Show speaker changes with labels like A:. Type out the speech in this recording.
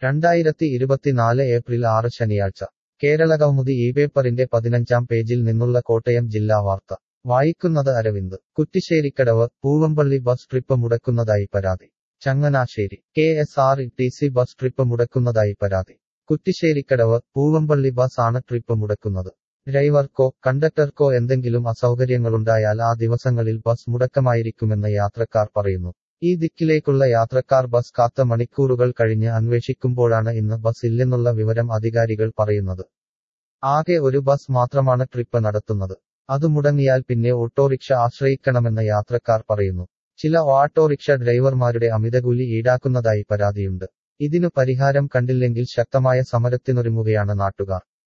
A: രണ്ടായിരത്തി ഇരുപത്തിനാല് ഏപ്രിൽ ആറ് ശനിയാഴ്ച കേരളകൗമുദി ഈ പേപ്പറിന്റെ പതിനഞ്ചാം പേജിൽ നിന്നുള്ള കോട്ടയം ജില്ലാ വാർത്ത വായിക്കുന്നത് അരവിന്ദ് കുറ്റിശ്ശേരിക്കടവ് പൂവമ്പള്ളി ബസ് ട്രിപ്പ് മുടക്കുന്നതായി പരാതി Changanassery K S R T C bus trip മുടക്കുന്നതായി പരാതി കുറ്റിശ്ശേരിക്കടവ് പൂവമ്പള്ളി ബസ് ആണ് ട്രിപ്പ് മുടക്കുന്നത് ഡ്രൈവർക്കോ കണ്ടക്ടർക്കോ എന്തെങ്കിലും അസൗകര്യങ്ങളുണ്ടായാൽ ആ ദിവസങ്ങളിൽ ബസ് മുടക്കമായിരിക്കുമെന്ന് യാത്രക്കാർ പറയുന്നു ഈ ദിക്കിലേക്കുള്ള യാത്രക്കാർ ബസ് കാത്ത മണിക്കൂറുകൾ കഴിഞ്ഞ് അന്വേഷിക്കുമ്പോഴാണ് ഇന്ന് ബസ് ഇല്ലെന്നുള്ള വിവരം അധികാരികൾ പറയുന്നത് ആകെ ഒരു ബസ് മാത്രമാണ് ട്രിപ്പ് നടത്തുന്നത് അത് മുടങ്ങിയാൽ പിന്നെ ഓട്ടോറിക്ഷ ആശ്രയിക്കണമെന്ന് യാത്രക്കാർ പറയുന്നു ചില ഓട്ടോറിക്ഷ ഡ്രൈവർമാരുടെ അമിതകൂലി ഈടാക്കുന്നതായി പരാതിയുണ്ട് ഇതിനു പരിഹാരം കണ്ടില്ലെങ്കിൽ ശക്തമായ സമരത്തിനൊരുങ്ങുകയാണ് നാട്ടുകാർ